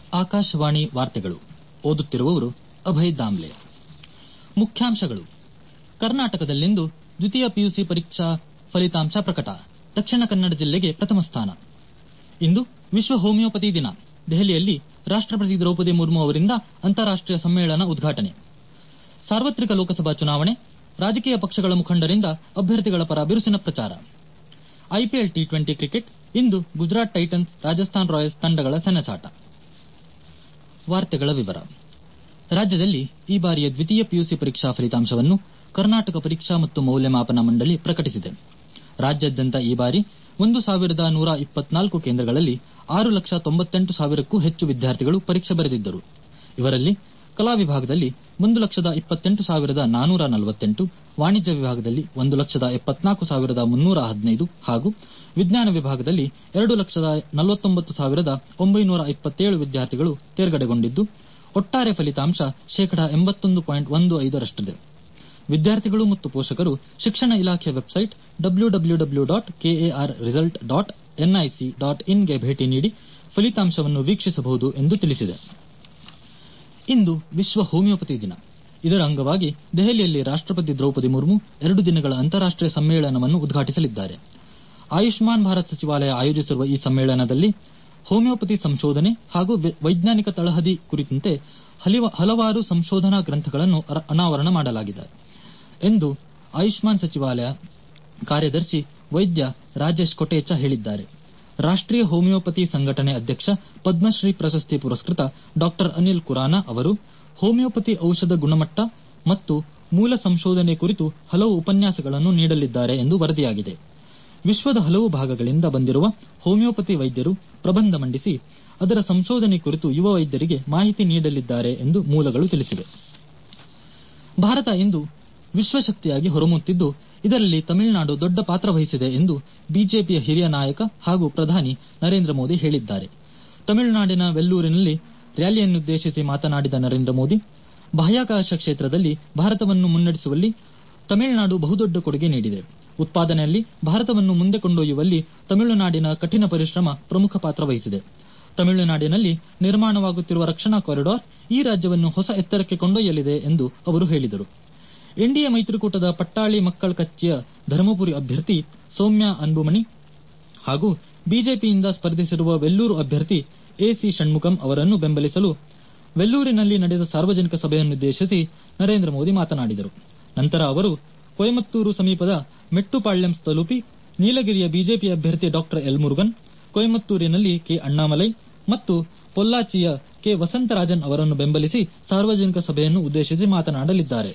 ಆಕಾಶವಾಣಿ ವಾರ್ತೆಗಳು ಓದುತ್ತಿರುವವರು ಅಭಯ್ ದಾಮ್ಲೆ ಮುಖ್ಯಾಂಶಗಳು ಕರ್ನಾಟಕದಲ್ಲಿಂದು ದ್ವಿತೀಯ ಪಿಯುಸಿ ಪರೀಕ್ಷಾ ಫಲಿತಾಂಶ ಪ್ರಕಟ ದಕ್ಷಿಣ ಕನ್ನಡ ಜಿಲ್ಲೆಗೆ ಪ್ರಥಮ ಸ್ಥಾನ ಇಂದು ವಿಶ್ವ ಹೋಮಿಯೋಪತಿ ದಿನ ದೆಹಲಿಯಲ್ಲಿ ರಾಷ್ಟಪತಿ ದ್ರೌಪದಿ ಮುರ್ಮು ಅವರಿಂದ ಅಂತಾರಾಷ್ಟೀಯ ಸಮ್ಮೇಳನ ಉದ್ಘಾಟನೆ ಸಾರ್ವತ್ರಿಕ ಲೋಕಸಭಾ ಚುನಾವಣೆ ರಾಜಕೀಯ ಪಕ್ಷಗಳ ಮುಖಂಡರಿಂದ ಅಭ್ಯರ್ಥಿಗಳ ಪರ ಬಿರುಸಿನ ಪ್ರಚಾರ ಐಪಿಎಲ್ ಟಿ ಟ್ವೆಂಟಿ ಕ್ರಿಕೆಟ್ ಇಂದು ಗುಜರಾತ್ ಟೈಟನ್ಸ್ ರಾಜಸ್ಥಾನ್ ರಾಯಲ್ಸ್ ತಂಡಗಳ ಸೆಣಸಾಟ ವಾರ್ತೆಗಳ ವಿವರ ರಾಜ್ಯದಲ್ಲಿ ಈ ಬಾರಿಯ ದ್ವಿತೀಯ ಪಿಯುಸಿ ಪರೀಕ್ಷಾ ಫಲಿತಾಂಶವನ್ನು ಕರ್ನಾಟಕ ಪರೀಕ್ಷಾ ಮತ್ತು ಮೌಲ್ಯಮಾಪನ ಮಂಡಳಿ ಪ್ರಕಟಿಸಿದೆ ರಾಜ್ಯಾದ್ಯಂತ ಈ ಬಾರಿ ಒಂದು ಸಾವಿರದ ನೂರ ಇಪ್ಪತ್ನಾಲ್ಕು ಕೇಂದ್ರಗಳಲ್ಲಿ ಆರು ಲಕ್ಷ ತೊಂಬತ್ತೆಂಟು ಸಾವಿರಕ್ಕೂ ಹೆಚ್ಚು ವಿದ್ಯಾರ್ಥಿಗಳು ಪರೀಕ್ಷೆ ಬರೆದಿದ್ದರು ಇವರಲ್ಲಿ ಕಲಾ ವಿಭಾಗದಲ್ಲಿ ಒಂದು ಲಕ್ಷದ ಇಪ್ಪತ್ತೆಂಟು ಸಾವಿರದ ನಾನೂರ ನಲವತ್ತೆಂಟು ವಾಣಿಜ್ಯ ವಿಭಾಗದಲ್ಲಿ ಒಂದು ಲಕ್ಷದ ಎಪ್ಪತ್ನಾಲ್ಕು ಸಾವಿರದ ಮುನ್ನೂರ ಹದಿನೈದು ಹಾಗೂ ವಿಜ್ಞಾನ ವಿಭಾಗದಲ್ಲಿ ಎರಡು ಲಕ್ಷದ ನಲವತ್ತೊಂಬತ್ತು ಸಾವಿರದ ಒಂಬೈನೂರ ಇಪ್ಪತ್ತೇಳು ವಿದ್ಯಾರ್ಥಿಗಳು ತೇರ್ಗಡೆಗೊಂಡಿದ್ದು ಒಟ್ಟಾರೆ ಫಲಿತಾಂಶ ಶೇಕಡ ಎಂಬತ್ತೊಂದು ಪಾಯಿಂಟ್ ಒಂದು ಐದರಷ್ಟಿದೆ ವಿದ್ಯಾರ್ಥಿಗಳು ಮತ್ತು ಪೋಷಕರು ಶಿಕ್ಷಣ ಇಲಾಖೆ website W W W dot KAR result dot NIC dot ಇನ್ಗೆ ಭೇಟಿ ನೀಡಿ ಫಲಿತಾಂಶವನ್ನು ವೀಕ್ಷಿಸಬಹುದು ಎಂದು ತಿಳಿಸಿದೆ ಇಂದು ವಿಶ್ವ ಹೋಮಿಯೋಪತಿ ದಿನ ಇದರ ಅಂಗವಾಗಿ ದೆಹಲಿಯಲ್ಲಿ ರಾಷ್ಟಪತಿ ದ್ರೌಪದಿ ಮುರ್ಮು ಎರಡು ದಿನಗಳ ಅಂತಾರಾಷ್ಟೀಯ ಸಮ್ಮೇಳನವನ್ನು ಉದ್ಘಾಟಿಸಲಿದ್ದಾರೆ ಆಯುಷ್ಮಾನ್ ಭಾರತ್ ಸಚಿವಾಲಯ ಆಯೋಜಿಸಿರುವ ಈ ಸಮ್ಮೇಳನದಲ್ಲಿ ಹೋಮಿಯೋಪತಿ ಸಂಶೋಧನೆ ಹಾಗೂ ವೈಜ್ಞಾನಿಕ ತಳಹದಿ ಕುರಿತಂತೆ ಹಲವಾರು ಸಂಶೋಧನಾ ಗ್ರಂಥಗಳನ್ನು ಅನಾವರಣ ಮಾಡಲಾಗಿದೆ ಎಂದು ಆಯುಷ್ಮಾನ್ ಸಚಿವಾಲಯ ಕಾರ್ಯದರ್ಶಿ ವೈದ್ಯ ರಾಜೇಶ್ ಕೊಟೇಚಾ ಹೇಳಿದ್ದಾರೆ ರಾಷ್ಟೀಯ ಹೋಮಿಯೋಪತಿ ಸಂಘಟನೆ ಅಧ್ಯಕ್ಷ ಪದ್ಮಶ್ರೀ ಪ್ರಶಸ್ತಿ ಪುರಸ್ಕೃತ ಡಾ ಅನಿಲ್ ಕುರಾನ ಅವರು ಹೋಮಿಯೋಪತಿ ಔಷಧ ಗುಣಮಟ್ಟ ಮತ್ತು ಮೂಲ ಸಂಶೋಧನೆ ಕುರಿತು ಹಲವು ಉಪನ್ಯಾಸಗಳನ್ನು ನೀಡಲಿದ್ದಾರೆ ಎಂದು ವರದಿಯಾಗಿದೆ ವಿಶ್ವದ ಹಲವು ಭಾಗಗಳಿಂದ ಬಂದಿರುವ ಹೋಮಿಯೋಪತಿ ವೈದ್ಯರು ಪ್ರಬಂಧ ಮಂಡಿಸಿ ಅದರ ಸಂಶೋಧನೆ ಕುರಿತು ಯುವ ವೈದ್ಯರಿಗೆ ಮಾಹಿತಿ ನೀಡಲಿದ್ದಾರೆ ಎಂದು ಮೂಲಗಳು ತಿಳಿಸಿವೆ ಭಾರತ ಇಂದು ವಿಶ್ವಶಕ್ತಿಯಾಗಿ ಹೊರಹೊಮ್ಮುತ್ತಿದ್ದು ಇದರಲ್ಲಿ ತಮಿಳುನಾಡು ದೊಡ್ಡ ಪಾತ್ರ ವಹಿಸಿದೆ ಎಂದು ಬಿಜೆಪಿಯ ಹಿರಿಯ ನಾಯಕ ಹಾಗೂ ಪ್ರಧಾನಿ ನರೇಂದ್ರ ಮೋದಿ ಹೇಳಿದ್ದಾರೆ ತಮಿಳುನಾಡಿನ ವೆಲ್ಲೂರಿನಲ್ಲಿ ರ್ಯಾಲಿಯನ್ನುದ್ದೇಶಿಸಿ ಮಾತನಾಡಿದ ನರೇಂದ್ರ ಮೋದಿ ಬಾಹ್ಯಾಕಾಶ ಕ್ಷೇತ್ರದಲ್ಲಿ ಭಾರತವನ್ನು ಮುನ್ನಡೆಸುವಲ್ಲಿ ತಮಿಳುನಾಡು ಬಹುದೊಡ್ಡ ಕೊಡುಗೆ ನೀಡಿದೆ ಉತ್ಪಾದನೆಯಲ್ಲಿ ಭಾರತವನ್ನು ಮುಂದೆ ಕೊಂಡೊಯ್ಯುವಲ್ಲಿ ತಮಿಳುನಾಡಿನ ಕಠಿಣ ಪರಿಶ್ರಮ ಪ್ರಮುಖ ಪಾತ್ರ ವಹಿಸಿದೆ ತಮಿಳುನಾಡಿನಲ್ಲಿ ನಿರ್ಮಾಣವಾಗುತ್ತಿರುವ ರಕ್ಷಣಾ ಕಾರಿಡಾರ್ ಈ ರಾಜ್ಯವನ್ನು ಹೊಸ ಎತ್ತರಕ್ಕೆ ಕೊಂಡೊಯ್ಯಲಿದೆ ಎಂದು ಅವರು ಹೇಳಿದರು ಎನ್ಡಿಎ ಮೈತ್ರಿಕೂಟದ ಪಟ್ಟಾಳಿ ಮಕ್ಕಳ ಕಚ್ಚಿಯ ಧರ್ಮಪುರಿ ಅಭ್ಯರ್ಥಿ ಸೌಮ್ಯ ಅನ್ಬುಮಣಿ ಹಾಗೂ ಬಿಜೆಪಿಯಿಂದ ಸ್ಪರ್ಧಿಸಿರುವ ವೆಲ್ಲೂರು ಅಭ್ಯರ್ಥಿ ಎಸಿ ಷಣ್ಮುಖಂ ಅವರನ್ನು ಬೆಂಬಲಿಸಲು ವೆಲ್ಲೂರಿನಲ್ಲಿ ನಡೆದ ಸಾರ್ವಜನಿಕ ಸಭೆಯನ್ನುದ್ದೇಶಿಸಿ ನರೇಂದ್ರ ಮೋದಿ ಮಾತನಾಡಿದರು ನಂತರ ಅವರು ಕೊಯಮತ್ತೂರು ಸಮೀಪದ ಮೆಟ್ಟುಪಾಳ್ಯಂ ತಲುಪಿ ನೀಲಗಿರಿಯ ಬಿಜೆಪಿ ಅಭ್ಯರ್ಥಿ ಡಾ ಎಲ್ ಮುರುಗನ್ ಕೊಯಮತ್ತೂರಿನಲ್ಲಿ ಕೆ ಅಣ್ಣಾಮಲೈ ಮತ್ತು ಪೊಲ್ಲಾಚಿಯ ಕೆ ವಸಂತರಾಜನ್ ಅವರನ್ನು ಬೆಂಬಲಿಸಿ ಸಾರ್ವಜನಿಕ ಸಭೆಯನ್ನು ಉದ್ದೇಶಿಸಿ ಮಾತನಾಡಲಿದ್ದಾರೆ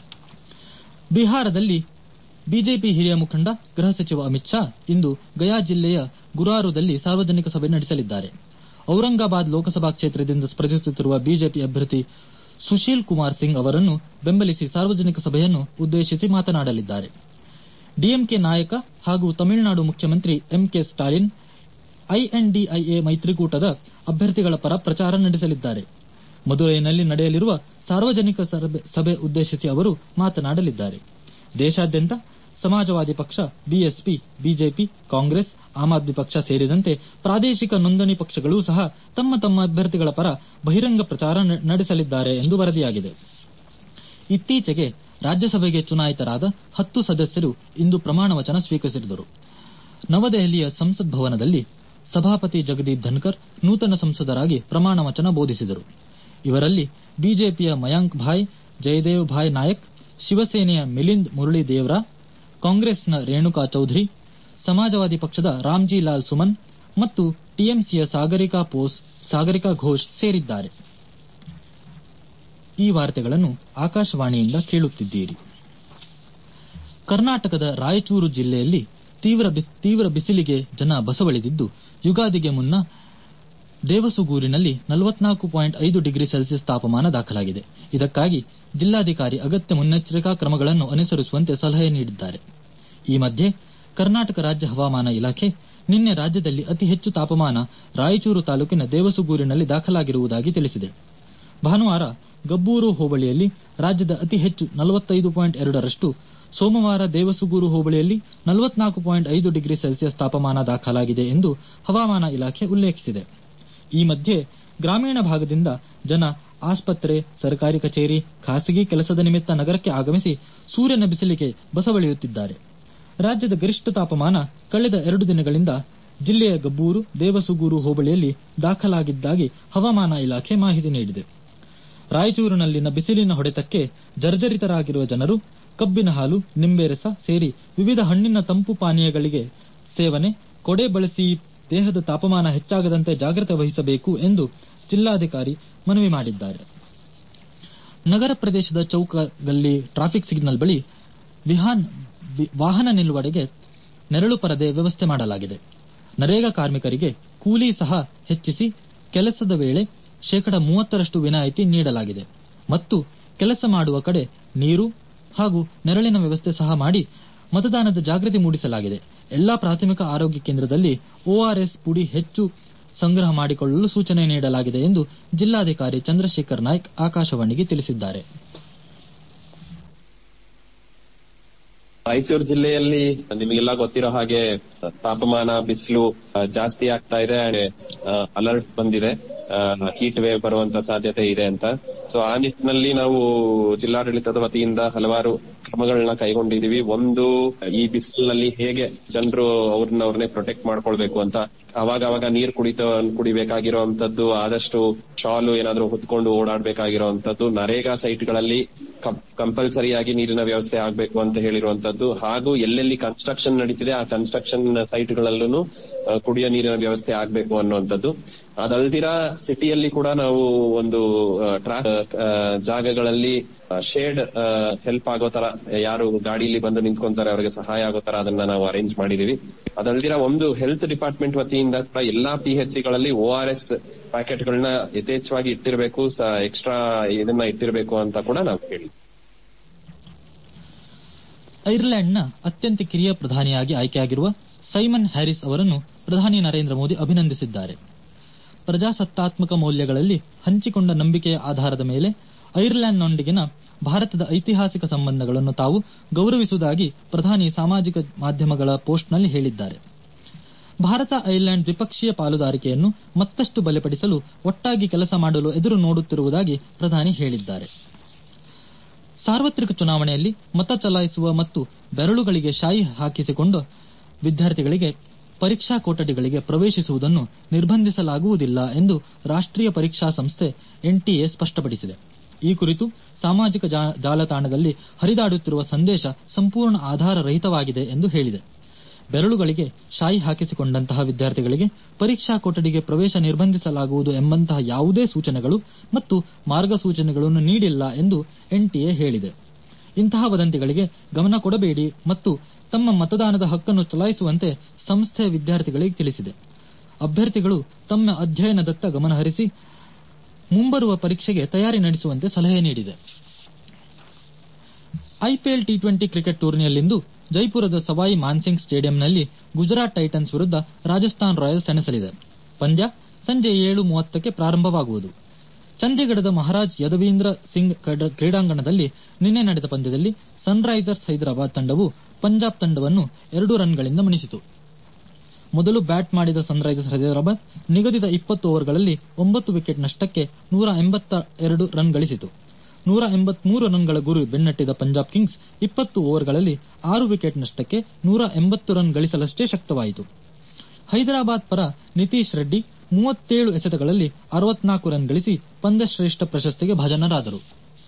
ಬಿಹಾರದಲ್ಲಿ ಬಿಜೆಪಿ ಹಿರಿಯ ಮುಖಂಡ ಗೃಹ ಸಚಿವ ಅಮಿತ್ ಶಾ ಇಂದು ಗಯಾ ಜಿಲ್ಲೆಯ ಗುರಾರುದಲ್ಲಿ ಸಾರ್ವಜನಿಕ ಸಭೆ ನಡೆಸಲಿದ್ದಾರೆ ಔರಂಗಾಬಾದ್ ಲೋಕಸಭಾ ಕ್ಷೇತ್ರದಿಂದ ಸ್ಪರ್ಧಿಸುತ್ತಿರುವ ಬಿಜೆಪಿ ಅಭ್ಯರ್ಥಿ ಸುಶೀಲ್ ಕುಮಾರ್ ಸಿಂಗ್ ಅವರನ್ನು ಬೆಂಬಲಿಸಿ ಸಾರ್ವಜನಿಕ ಸಭೆಯನ್ನು ಉದ್ದೇಶಿಸಿ ಮಾತನಾಡಲಿದ್ದಾರೆ ಡಿಎಂಕೆ ನಾಯಕ ಹಾಗೂ ತಮಿಳುನಾಡು ಮುಖ್ಯಮಂತ್ರಿ ಎಂಕೆ ಸ್ಟಾಲಿನ್ ಐಎನ್ಡಿಐಎ ಮೈತ್ರಿಕೂಟದ ಅಭ್ಯರ್ಥಿಗಳ ಪರ ಪ್ರಚಾರ ನಡೆಸಲಿದ್ದಾರೆ ಮದುರೈನಲ್ಲಿ ನಡೆಯಲಿರುವ ಸಾರ್ವಜನಿಕ ಸಭೆ ಉದ್ದೇಶಿಸಿ ಅವರು ಮಾತನಾಡಲಿದ್ದಾರೆ ದೇಶಾದ್ಯಂತ ಸಮಾಜವಾದಿ ಪಕ್ಷ BSP BJP Congress Aam Aadmi ಪಕ್ಷ ಸೇರಿದಂತೆ ಪ್ರಾದೇಶಿಕ ನೋಂದಣಿ ಪಕ್ಷಗಳೂ ಸಹ ತಮ್ಮ ತಮ್ಮ ಅಭ್ಯರ್ಥಿಗಳ ಪರ ಬಹಿರಂಗ ಪ್ರಚಾರ ನಡೆಸಲಿದ್ದಾರೆ ಎಂದು ವರದಿಯಾಗಿದೆ ಇತ್ತೀಚೆಗೆ ರಾಜ್ಯಸಭೆಗೆ ಚುನಾಯಿತರಾದ ಹತ್ತು ಸದಸ್ಯರು ಇಂದು ಪ್ರಮಾಣ ವಚನ ಸ್ವೀಕರಿಸಿದರು ನವದೆಹಲಿಯ ಸಂಸತ್ ಭವನದಲ್ಲಿ ಸಭಾಪತಿ ಜಗದೀಪ್ ಧನ್ಕರ್ ನೂತನ ಸಂಸದರಾಗಿ ಪ್ರಮಾಣ ವಚನ ಬೋಧಿಸಿದರು ಇವರಲ್ಲಿ ಬಿಜೆಪಿಯ ಮಯಾಂಕ್ ಭಾಯ್ ಜಯದೇವ್ ಭಾಯ್ ನಾಯಕ್ ಶಿವಸೇನೆಯ ಮಿಲಿಂದ್ ಮುರಳಿ ದೇವ್ರಾ ಕಾಂಗ್ರೆಸ್ನ ರೇಣುಕಾ ಚೌಧರಿ ಸಮಾಜವಾದಿ ಪಕ್ಷದ ರಾಮ್ಜಿ ಲಾಲ್ ಸುಮನ್ ಮತ್ತು ಟಿಎಂಸಿಯ ಸಾಗರಿಕಾ ಘೋಷ್ ಸೇರಿದ್ದಾರೆ ಈ ವಾರ್ತೆಗಳನ್ನು ಆಕಾಶವಾಣಿಯಿಂದ ಕೇಳುತ್ತಿದ್ದೀರಿ ಕರ್ನಾಟಕದ ರಾಯಚೂರು ಜಿಲ್ಲೆಯಲ್ಲಿ ತೀವ್ರ ಬಿಸಿಲಿಗೆ ಜನ ಬಸವಳಿದಿದ್ದು ಯುಗಾದಿಗೆ ಮುನ್ನ ದೇವಸುಗೂರಿನಲ್ಲಿ ನಲವತ್ನಾಲ್ಕು ಪಾಯಿಂಟ್ ಐದು ಡಿಗ್ರಿ ಸೆಲ್ಸಿಯಸ್ ತಾಪಮಾನ ದಾಖಲಾಗಿದೆ ಇದಕ್ಕಾಗಿ ಜಿಲ್ಲಾಧಿಕಾರಿ ಅಗತ್ಯ ಮುನ್ನೆಚ್ಚರಿಕಾ ಕ್ರಮಗಳನ್ನು ಅನುಸರಿಸುವಂತೆ ಸಲಹೆ ನೀಡಿದ್ದಾರೆ ಈ ಮಧ್ಯೆ ಕರ್ನಾಟಕ ರಾಜ್ಯ ಹವಾಮಾನ ಇಲಾಖೆ ನಿನ್ನೆ ರಾಜ್ಯದಲ್ಲಿ ಅತಿ ಹೆಚ್ಚು ತಾಪಮಾನ ರಾಯಚೂರು ತಾಲೂಕಿನ ದೇವಸುಗೂರಿನಲ್ಲಿ ದಾಖಲಾಗಿರುವುದಾಗಿ ತಿಳಿಸಿದೆ ಭಾನುವಾರ ಗಬ್ಬೂರು ಹೋಬಳಿಯಲ್ಲಿ ರಾಜ್ಯದ ಅತಿ ಹೆಚ್ಚು ನಲವತ್ತೈದು ಪಾಯಿಂಟ್ ಎರಡರಷ್ಟು ಸೋಮವಾರ ದೇವಸುಗೂರು ಹೋಬಳಿಯಲ್ಲಿ ನಲವತ್ನಾಲ್ಕು ಪಾಯಿಂಟ್ ಐದು ಡಿಗ್ರಿ ಸೆಲ್ಸಿಯಸ್ ತಾಪಮಾನ ದಾಖಲಾಗಿದೆ ಎಂದು ಹವಾಮಾನ ಇಲಾಖೆ ಉಲ್ಲೇಖಿಸಿದೆ ಈ ಮಧ್ಯೆ ಗ್ರಾಮೀಣ ಭಾಗದಿಂದ ಜನ ಆಸ್ಪತ್ರೆ ಸರ್ಕಾರಿ ಕಚೇರಿ ಖಾಸಗಿ ಕೆಲಸದ ನಿಮಿತ್ತ ನಗರಕ್ಕೆ ಆಗಮಿಸಿ ಸೂರ್ಯನ ಬಿಸಿಲಿಗೆ ಬಸವಳಿಯುತ್ತಿದ್ದಾರೆ ರಾಜ್ಯದ ಗರಿಷ್ಠ ತಾಪಮಾನ ಕಳೆದ ಎರಡು ದಿನಗಳಿಂದ ಜಿಲ್ಲೆಯ ಗಬ್ಬೂರು ದೇವಸುಗೂರು ಹೋಬಳಿಯಲ್ಲಿ ದಾಖಲಾಗಿದ್ದಾಗಿ ಹವಾಮಾನ ಇಲಾಖೆ ಮಾಹಿತಿ ನೀಡಿದೆ ರಾಯಚೂರಿನಲ್ಲಿನ ಬಿಸಿಲಿನ ಹೊಡೆತಕ್ಕೆ ಜರ್ಜರಿತರಾಗಿರುವ ಜನರು ಕಬ್ಬಿನ ಹಾಲು ನಿಂಬೆ ರಸ ಸೇರಿ ವಿವಿಧ ಹಣ್ಣಿನ ತಂಪು ಪಾನೀಯಗಳಿಗೆ ಸೇವನೆ ಕೊಡೆ ಬಳಸಿ ದೇಹದ ತಾಪಮಾನ ಹೆಚ್ಚಾಗದಂತೆ ಜಾಗ್ರತೆ ವಹಿಸಬೇಕು ಎಂದು ಜಿಲ್ಲಾಧಿಕಾರಿ ಮನವಿ ಮಾಡಿದ್ದಾರೆ ನಗರ ಪ್ರದೇಶದ ಚೌಕಗಲ್ಲಿ ಟ್ರಾಫಿಕ್ ಸಿಗ್ನಲ್ ಬಳಿ ವಿಹಾನ್ ವಾಹನ ನಿಲುಗಡೆಗೆ ನೆರಳು ಪರದೆ ವ್ಯವಸ್ಥೆ ಮಾಡಲಾಗಿದೆ ನರೇಗಾ ಕಾರ್ಮಿಕರಿಗೆ ಕೂಲಿ ಸಹ ಹೆಚ್ಚಿಸಿ ಕೆಲಸದ ವೇಳೆ ಶೇಕಡ ಮೂವತ್ತರಷ್ಟು ವಿನಾಯಿತಿ ನೀಡಲಾಗಿದೆ ಮತ್ತು ಕೆಲಸ ಮಾಡುವ ಕಡೆ ನೀರು ಹಾಗೂ ನೆರಳಿನ ವ್ಯವಸ್ಥೆ ಸಹ ಮಾಡಿ ಮತದಾನದ ಜಾಗೃತಿ ಮೂಡಿಸಲಾಗಿದೆ ಎಲ್ಲಾ ಪ್ರಾಥಮಿಕ ಆರೋಗ್ಯ ಕೇಂದ್ರದಲ್ಲಿ ಓಆರ್ಎಸ್ ಪುಡಿ ಹೆಚ್ಚು ಸಂಗ್ರಹ ಮಾಡಿಕೊಳ್ಳಲು ಸೂಚನೆ ನೀಡಲಾಗಿದೆ ಎಂದು ಜಿಲ್ಲಾಧಿಕಾರಿ ಚಂದ್ರಶೇಖರ್ ನಾಯ್ಕ್ ಆಕಾಶವಾಣಿಗೆ ತಿಳಿಸಿದ್ದಾರೆ ರಾಯಚೂರು ಜಿಲ್ಲೆಯಲ್ಲಿ ನಿಮಗೆಲ್ಲ ಗೊತ್ತಿರೋ ಹಾಗೆ ತಾಪಮಾನ ಬಿಸಿಲು ಜಾಸ್ತಿ ಆಗ್ತಾ ಇದೆ ಅಲರ್ಟ್ ಬಂದಿದೆ ಹೀಟ್ ವೇವ್ ಬರುವಂತ ಸಾಧ್ಯತೆ ಇದೆ ಅಂತ ಸೊ ಆ ನಿಟ್ಟಿನಲ್ಲಿ ನಾವು ಜಿಲ್ಲಾಡಳಿತದ ವತಿಯಿಂದ ಹಲವಾರು ಕ್ರಮಗಳನ್ನ ಕೈಗೊಂಡಿದೀವಿ ಒಂದು ಈ ಬಿಸಿಲಿನಲ್ಲಿ ಹೇಗೆ ಜನರು ಅವ್ರನ್ನ ಅವ್ರನ್ನೇ ಪ್ರೊಟೆಕ್ಟ್ ಮಾಡ್ಕೊಳ್ಬೇಕು ಅಂತ ಅವಾಗ ಅವಾಗ ನೀರ್ ಕುಡಿತ ಕುಡಿಬೇಕಾಗಿರುವಂತದ್ದು ಆದಷ್ಟು ಶಾಲು ಏನಾದ್ರೂ ಹೊತ್ಕೊಂಡು ಓಡಾಡ್ಬೇಕಾಗಿರುವಂತದ್ದು ನರೇಗಾ ಸೈಟ್ಗಳಲ್ಲಿ ಕಂಪಲ್ಸರಿಯಾಗಿ ನೀರಿನ ವ್ಯವಸ್ಥೆ ಆಗ್ಬೇಕು ಅಂತ ಹೇಳಿರುವಂತದ್ದು ಹಾಗೂ ಎಲ್ಲೆಲ್ಲಿ ಕನ್ಸ್ಟ್ರಕ್ಷನ್ ನಡೀತಿದೆ ಆ ಕನ್ಸ್ಟ್ರಕ್ಷನ್ ಸೈಟ್ಗಳಲ್ಲೂ ಕುಡಿಯೋ ನೀರಿನ ವ್ಯವಸ್ಥೆ ಆಗ್ಬೇಕು ಅನ್ನುವಂಥದ್ದು ಅದಲ್ದಿರ ಸಿಟಿಯಲ್ಲಿ ಕೂಡ ನಾವು ಒಂದು ಜಾಗಗಳಲ್ಲಿ ಶೇಡ್ ಹೆಲ್ಪ್ ಆಗೋ ತರ ಯಾರು ಗಾಡಿಯಲ್ಲಿ ಬಂದು ನಿಂತ್ಕೊಂತಾರೆ ಅವರಿಗೆ ಸಹಾಯ ಆಗೋ ತರ ಅದನ್ನ ನಾವು ಅರೇಂಜ್ ಮಾಡಿದೀವಿ ಅದಲ್ದಿರ ಒಂದು ಹೆಲ್ತ್ ಡಿಪಾರ್ಟ್ಮೆಂಟ್ ವತಿಯಿಂದ ಕೂಡ ಎಲ್ಲಾ ಪಿಎಚ್ಸಿಗಳಲ್ಲಿ ಓ ಆರ್ ಎಸ್ ಪ್ಯಾಕೆಟ್ಗಳನ್ನ ಯಥೇಚ್ಛವಾಗಿ ಇಟ್ಟಿರಬೇಕು ಎಕ್ಸ್ಟ್ರಾ ಇದನ್ನ ಇಟ್ಟಿರಬೇಕು ಅಂತ ಕೂಡ ನಾವು ಹೇಳಿ ಐರ್ಲೆಂಡ್ನ ಅತ್ಯಂತ ಕಿರಿಯ ಪ್ರಧಾನಿಯಾಗಿ ಆಯ್ಕೆಯಾಗಿರುವ ಸೈಮನ್ ಹ್ಯಾರಿಸ್ ಅವರನ್ನು ಪ್ರಧಾನಿ ನರೇಂದ್ರ ಮೋದಿ ಅಭಿನಂದಿಸಿದ್ದಾರೆ ಪ್ರಜಾಸತ್ತಾತ್ಮಕ ಮೌಲ್ಯಗಳಲ್ಲಿ ಹಂಚಿಕೊಂಡ ನಂಬಿಕೆಯ ಆಧಾರದ ಮೇಲೆ ಐರ್ಲೆಂಡ್ನೊಂದಿಗಿನ ಭಾರತದ ಐತಿಹಾಸಿಕ ಸಂಬಂಧಗಳನ್ನು ತಾವು ಗೌರವಿಸುವುದಾಗಿ ಪ್ರಧಾನಿ ಸಾಮಾಜಿಕ ಮಾಧ್ಯಮಗಳ ಪೋಸ್ಟ್ನಲ್ಲಿ ಹೇಳಿದ್ದಾರೆ ಭಾರತ ಐರ್ಲೆಂಡ್ ದ್ವಿಪಕ್ಷೀಯ ಪಾಲುದಾರಿಕೆಯನ್ನು ಮತ್ತಷ್ಟು ಬಲಪಡಿಸಲು ಒಟ್ಟಾಗಿ ಕೆಲಸ ಮಾಡಲು ಎದುರು ನೋಡುತ್ತಿರುವುದಾಗಿ ಪ್ರಧಾನಿ ಹೇಳಿದ್ದಾರೆ ಸಾರ್ವತ್ರಿಕ ಚುನಾವಣೆಯಲ್ಲಿ ಮತ ಚಲಾಯಿಸುವ ಮತ್ತು ಬೆರಳುಗಳಿಗೆ ಶಾಯಿ ಹಾಕಿಸಿಕೊಂಡು ವಿದ್ಯಾರ್ಥಿಗಳಿಗೆ ಪರೀಕ್ಷಾ ಕೊಠಡಿಗಳಿಗೆ ಪ್ರವೇಶಿಸುವುದನ್ನು ನಿರ್ಬಂಧಿಸಲಾಗುವುದಿಲ್ಲ ಎಂದು ರಾಷ್ಟೀಯ ಪರೀಕ್ಷಾ ಸಂಸ್ಥೆ ಎನ್ಟಿಎ ಸ್ಪಷ್ಟಪಡಿಸಿದೆ ಈ ಕುರಿತು ಸಾಮಾಜಿಕ ಜಾಲತಾಣದಲ್ಲಿ ಹರಿದಾಡುತ್ತಿರುವ ಸಂದೇಶ ಸಂಪೂರ್ಣ ಆಧಾರ ರಹಿತವಾಗಿದೆ ಎಂದು ಹೇಳಿದೆ ಬೆರಳುಗಳಿಗೆ ಶಾಯಿ ಹಾಕಿಸಿಕೊಂಡಂತಹ ವಿದ್ಯಾರ್ಥಿಗಳಿಗೆ ಪರೀಕ್ಷಾ ಕೊಠಡಿಗೆ ಪ್ರವೇಶ ನಿರ್ಬಂಧಿಸಲಾಗುವುದು ಎಂಬಂತಹ ಯಾವುದೇ ಸೂಚನೆಗಳು ಮತ್ತು ಮಾರ್ಗಸೂಚನೆಗಳನ್ನು ನೀಡಿಲ್ಲ ಎಂದು ಎನ್ಟಿಎ ಹೇಳಿದೆ ಇಂತಹ ವದಂತಿಗಳಿಗೆ ಗಮನ ಕೊಡಬೇಡಿ ಮತ್ತು ತಮ್ಮ ಮತದಾನದ ಹಕ್ಕನ್ನು ಚಲಾಯಿಸುವಂತೆ ಸಂಸ್ಥೆ ವಿದ್ಯಾರ್ಥಿಗಳಿಗೆ ತಿಳಿಸಿದೆ ಅಭ್ಯರ್ಥಿಗಳು ತಮ್ಮ ಅಧ್ಯಯನದತ್ತ ಗಮನಹರಿಸಿ ಮುಂಬರುವ ಪರೀಕ್ಷೆಗೆ ತಯಾರಿ ನಡೆಸುವಂತೆ ಸಲಹೆ ನೀಡಿದೆ ಐಪಿಎಲ್ ಟಿ ಟ್ವೆಂಟಿ ಕ್ರಿಕೆಟ್ ಟೂರ್ನಿಯಲ್ಲಿಂದು ಜೈಪುರದ ಸವಾಯಿ ಮಾನ್ಸಿಂಗ್ ಸ್ಟೇಡಿಯಂನಲ್ಲಿ ಗುಜರಾತ್ ಟೈಟನ್ಸ್ ವಿರುದ್ಧ ರಾಜಸ್ಥಾನ್ ರಾಯಲ್ಸ್ ಸೆಣಸಲಿದೆ ಪಂದ್ಯ ಸಂಜೆ ಏಳು ಮೂವತ್ತಕ್ಕೆ ಪ್ರಾರಂಭವಾಗುವುದು ಚಂಡೀಗಢದ ಮಹಾರಾಜ್ ಯದವೀಂದ್ರ ಸಿಂಗ್ ಕ್ರೀಡಾಂಗಣದಲ್ಲಿ ನಿನ್ನೆ ನಡೆದ ಪಂದ್ಯದಲ್ಲಿ ಸನ್ರೈಸರ್ಸ್ ಹೈದರಾಬಾದ್ ತಂಡವು ಪಂಜಾಬ್ ತಂಡವನ್ನು ಎರಡು ರನ್ಗಳಿಂದ ಮಣಿಸಿತು ಮೊದಲು ಬ್ಯಾಟ್ ಮಾಡಿದ ಸನ್ರೈಸರ್ಸ್ ಹೈದರಾಬಾದ್ ನಿಗದಿತ ಇಪ್ಪತ್ತು ಓವರ್ಗಳಲ್ಲಿ ಒಂಬತ್ತು ವಿಕೆಟ್ ನಷ್ಟಕ್ಕೆ ನೂರ ಎಂಬತ್ತ ಎರಡು ರನ್ ಗಳಿಸಿತು ನೂರ ಎಂಬತ್ಮೂರು ರನ್ಗಳ ಗುರಿ ಬೆನ್ನಟ್ಟಿದ ಪಂಜಾಬ್ ಕಿಂಗ್ಸ್ ಇಪ್ಪತ್ತು ಓವರ್ಗಳಲ್ಲಿ ಆರು ವಿಕೆಟ್ ನಷ್ಟಕ್ಕೆ ನೂರ ಎಂಬತ್ತು ರನ್ ಗಳಿಸಲಷ್ಟೇ ಶಕ್ತವಾಯಿತು ಹೈದರಾಬಾದ್ ಪರ ನಿತೀಶ್ ರೆಡ್ಡಿ ಮೂವತ್ತೇಳು ಎಸೆತಗಳಲ್ಲಿ ಅರವತ್ನಾಲ್ಕು ರನ್ ಗಳಿಸಿ ಪಂದ್ಯಶ್ರೇಷ್ಠ ಪ್ರಶಸ್ತಿಗೆ ಭಾಜನರಾದರು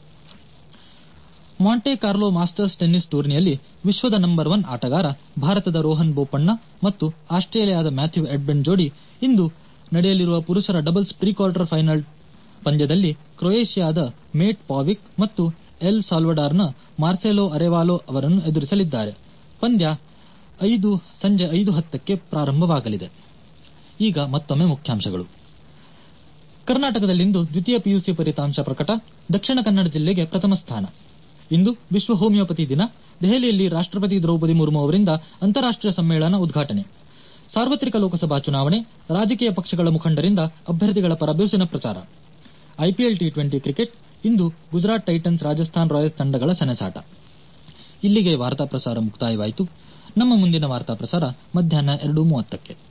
ಮಾಂಟೆ ಕಾರ್ಲೋ ಮಾಸ್ಟರ್ಸ್ ಟೆನ್ನಿಸ್ ಟೂರ್ನಿಯಲ್ಲಿ ವಿಶ್ವದ ನಂಬರ್ ಒನ್ ಆಟಗಾರ ಭಾರತದ ರೋಹನ್ ಬೋಪಣ್ಣ ಮತ್ತು ಆಸ್ಟ್ರೇಲಿಯಾದ ಮ್ಯಾಥ್ಯೂ ಎಡ್ಬೆನ್ ಜೋಡಿ ಇಂದು ನಡೆಯಲಿರುವ ಪುರುಷರ ಡಬಲ್ಸ್ ಪ್ರೀ ಕ್ವಾರ್ಟರ್ ಫೈನಲ್ ಪಂದ್ಯದಲ್ಲಿ ಕ್ರೊಯೇಷಿಯಾದ ಮೇಟ್ ಪಾವಿಕ್ ಮತ್ತು ಎಲ್ ಸಾಲ್ವಡಾರ್ನ ಮಾರ್ಸೆಲೋ ಅರೆವಾಲೋ ಅವರನ್ನು ಎದುರಿಸಲಿದ್ದಾರೆ ಪಂದ್ಯ ಐದು ಸಂಜೆ ಐದು ಹತ್ತಕ್ಕೆ ಪ್ರಾರಂಭವಾಗಲಿದೆ ಈಗ ಮತ್ತೊಮ್ಮೆ ಮುಖ್ಯಾಂಶಗಳು ಕರ್ನಾಟಕದಲ್ಲಿಂದು ದ್ವಿತೀಯ ಪಿಯುಸಿ ಫಲಿತಾಂಶ ಪ್ರಕಟ ದಕ್ಷಿಣ ಕನ್ನಡ ಜಿಲ್ಲೆಗೆ ಪ್ರಥಮ ಸ್ಥಾನ ಇಂದು ವಿಶ್ವ ಹೋಮಿಯೋಪತಿ ದಿನ ದೆಹಲಿಯಲ್ಲಿ ರಾಷ್ಟಪತಿ ದ್ರೌಪದಿ ಮುರ್ಮು ಅವರಿಂದ ಅಂತಾರಾಷ್ಟೀಯ ಸಮ್ಮೇಳನ ಉದ್ಘಾಟನೆ ಸಾರ್ವತ್ರಿಕ ಲೋಕಸಭಾ ಚುನಾವಣೆ ರಾಜಕೀಯ ಪಕ್ಷಗಳ ಮುಖಂಡರಿಂದ ಅಭ್ಯರ್ಥಿಗಳ ಪರ ಬಿರುಸಿನ ಪ್ರಚಾರ ಐಪಿಎಲ್ ಟಿ ಟ್ವೆಂಟಿ ಕ್ರಿಕೆಟ್ ಇಂದು ಗುಜರಾತ್ ಟೈಟನ್ಸ್ ರಾಜಸ್ಥಾನ್ ರಾಯಲ್ಸ್ ತಂಡಗಳ ಸೆಣಸಾಟ ಇಲ್ಲಿಗೆ ವಾರ್ತಾ ಪ್ರಸಾರ ಮುಕ್ತಾಯವಾಯಿತು ನಮ್ಮ ಮುಂದಿನ ವಾರ್ತಾ ಪ್ರಸಾರ ಮಧ್ಯಾಹ್ನ ಎರಡು ಮೂವತ್ತಕ್ಕೆ